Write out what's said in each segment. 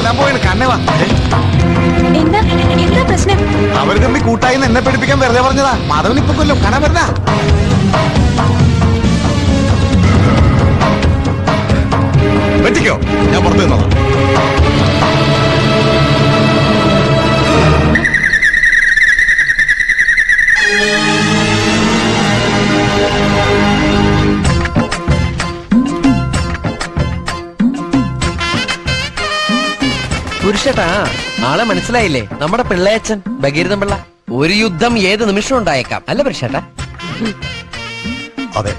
കൊല്ലാൻ പോയാണ് കണ്ണവാ എന്താ എന്താ പ്രശ്നം അവർ തമ്മിൽ കൂട്ടായി എന്നെ പഠിപ്പിക്കാൻ വെറുതെ പറഞ്ഞതാ മാധവൻ ഇപ്പൊ കൊല്ലും കാണാൻ വരുന്ന പറ്റിക്കോ ഞാൻ പുറത്തു നിന്നോളാം പുരുഷട്ടാ ആളെ മനസ്സിലായില്ലേ നമ്മുടെ പിള്ളയച്ചൻ ഭഗീരഥൻ പിള്ള ഒരു യുദ്ധം ഏത് നിമിഷം ഉണ്ടായേക്കാം അല്ല പുരുഷേട്ടാ അതെ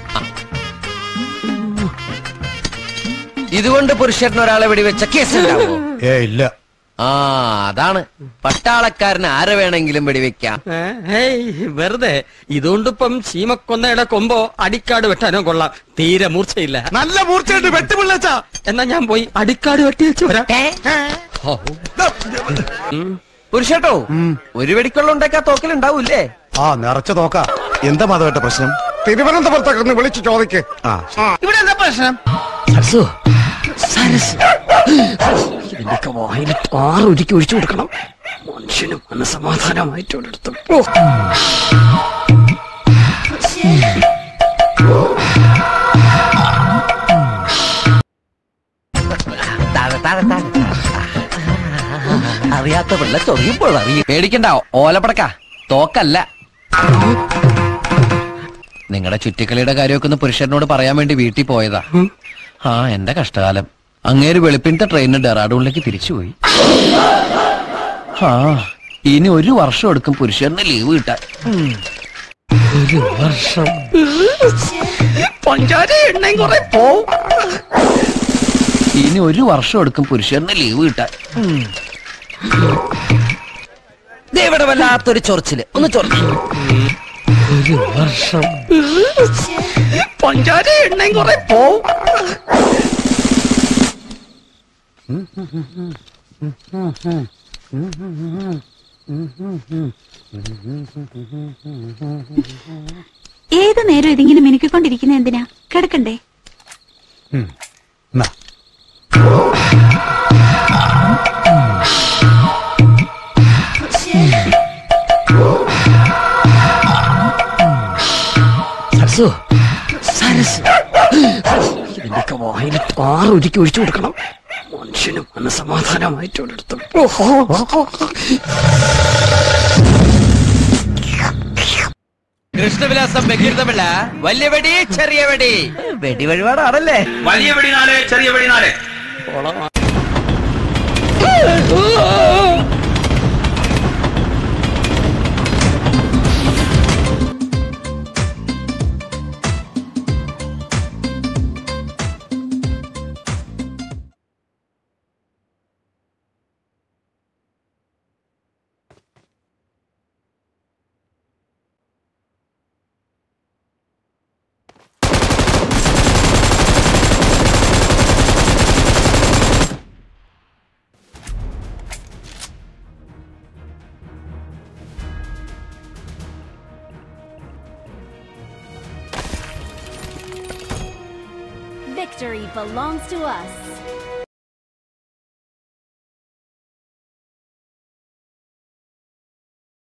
ഇതുകൊണ്ട് പുരുഷേട്ടൻ ഒരാളെ വെടിവെച്ച കേസ് ഉണ്ടാവുമോ ഏ ഇല്ല ആ അതാണ് പട്ടാളക്കാരന് ആരെ വേണമെങ്കിലും വെടിവെക്കാം ഏ, ഹേയ് വെറുതെ ഇതുകൊണ്ടിപ്പം ചീമക്കൊന്നയുടെ കൊമ്പോ അടിക്കാട് വെട്ടാനോ കൊള്ളാം തീരെ മൂർച്ചയില്ല നല്ല മൂർച്ചയുണ്ട് വെട്ടുപിള്ളച്ചാ എന്നാ ഞാൻ പോയി അടിക്കാട് വെട്ടി വെച്ച് വരാം ഹോ. പുരുഷേട്ടോ ഒരു വെടിക്കൊള്ള ഉണ്ടാക്കാ തോക്കലുണ്ടാവൂല്ലേ ആ നിറച്ച നോക്ക എന്താ മാധവട്ട പ്രശ്നം തിരുവനന്തപുരത്തൊക്കെ ഒന്ന് വിളിച്ചു ചോദിക്ക് ആ ഇവിടെ എന്താ പ്രശ്നം സരസു സരസ് ഇതിന്റെയൊക്കെ വായിൽ ആറൊരുക്കി ഒഴിച്ചു കൊടുക്കണം മനുഷ്യനും മനസമാധാനമായിട്ട് ഒരിടത്തും ഓ താഴെ, താഴെ, താഴെ, താഴെ. അറിയാത്ത പിള്ള ചൊറിയുമ്പോൾ അറിയും പേടിക്കണ്ട ഓലപ്പടക്ക തോക്കല്ല നിങ്ങളുടെ ചുറ്റിക്കളിയുടെ കാര്യമൊക്കെ ഒന്ന് പുരുഷനോട് പറയാൻ വേണ്ടി വീട്ടിൽ പോയതാ ആ എന്റെ കഷ്ടകാലം അങ്ങേര് വെളുപ്പിനത്തെ ട്രെയിനിന് ഡെറാഡൂണിലേക്ക് തിരിച്ചുപോയി ആ ഇനി ഒരു വർഷം എടുക്കും പുരുഷന് ലീവ് കിട്ടാൻ ഒരു വർഷം പഞ്ചാര എണ്ണയും കുറെ പോവും ഇനി ഒരു വർഷം എടുക്കും പുരുഷന് ലീവ് കിട്ടാൻ ദേ ഇവിടെ വല്ലാത്തൊരു ചൊറിച്ചില് ഒന്ന് ചൊറിച്ചു ഒരു വർഷം പഞ്ചാര എണ്ണയും കുറെ പോവും ഏത് നേരം ഇതിങ്ങനെ മിനുക്കിക്കൊണ്ടിരിക്കുന്ന എന്തിനാ കിടക്കണ്ടേ എന്നാ സരസു സരസ് ഇതിന്റെയൊക്കെ വായിൽ ആറൊരുക്കി ഒഴിച്ചു കൊടുക്കണം മനുഷ്യനും മനസമാധാനമായിട്ട് ഒരിടത്തും കൃഷ്ണവിലാസം ബഹിർദമില്ല വലിയ വെടി ചെറിയ വെടി വെടി വഴിപാടാണല്ലേ വലിയ വെടി നാല് ചെറിയ വെടി നാല് Victory belongs to us.